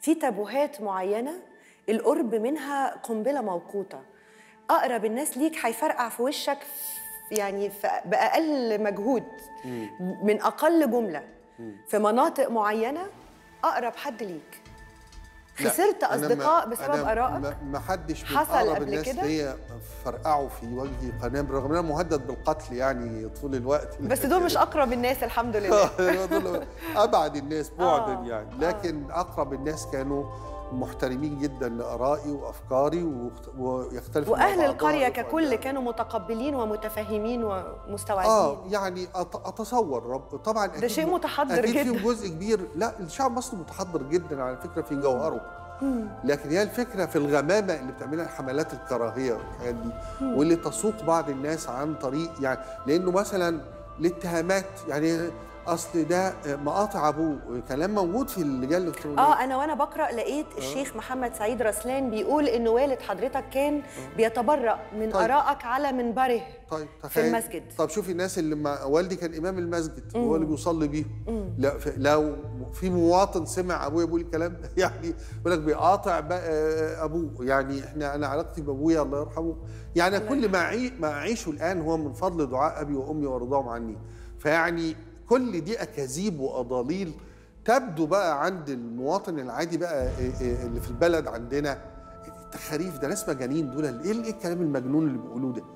في تابوهات معينه القرب منها قنبله موقوته اقرب الناس ليك هيفرقع في وشك في- يعني في باقل مجهود من اقل جمله في مناطق معينه اقرب حد ليك لا، خسرت أنا ما- اصدقاء بسبب أنا ارائك ما- ما حدش من حصل أقرب قبل الناس كده؟ ليا فرقعوا في وجهي قنابل رغم ان انا مهدد بالقتل يعني طول الوقت بس دول مش اقرب الناس الحمد لله دول ابعد الناس بعدا آه، يعني لكن اقرب الناس كانوا محترمين جدا لارائي وافكاري واخت- ويختلفوا مع واهل بعضها القريه ربما ككل يعني. كانوا متقبلين ومتفاهمين ومستوعبين اه يعني أت- اتصور رب طبعا ده أكيد شيء م- متحضر اكيد جدا. فيهم جزء كبير لا الشعب المصري متحضر جدا على فكره في جوهره لكن هي الفكره في الغمامه اللي بتعملها حملات الكراهيه والحاجات دي واللي تسوق بعض الناس عن طريق يعني لانه مثلا الاتهامات يعني اصل ده مقاطع ابوه كلام موجود في اللجان الالكترونيه اه انا وانا بقرا لقيت الشيخ محمد سعيد رسلان بيقول ان والد حضرتك كان بيتبرأ من طيب. ارائك على منبره طيب في تخيل المسجد طب شوفي الناس اللي مع والدي كان امام المسجد هو اللي بيصلي بيه لا ف- لو في مواطن سمع ابويا بيقول الكلام ده يعني يقول لك بيقاطع بقى ابوه يعني احنا انا علاقتي بابويا الله يرحمه يعني كل ما أعي ما اعيشه الان هو من فضل دعاء ابي وامي ورضاهم عني فيعني كل دي اكاذيب واضاليل تبدو بقى عند المواطن العادي بقى إيه إيه اللي في البلد عندنا التخاريف ده ناس مجانين دول ايه إيه الكلام المجنون اللي بيقولوه ده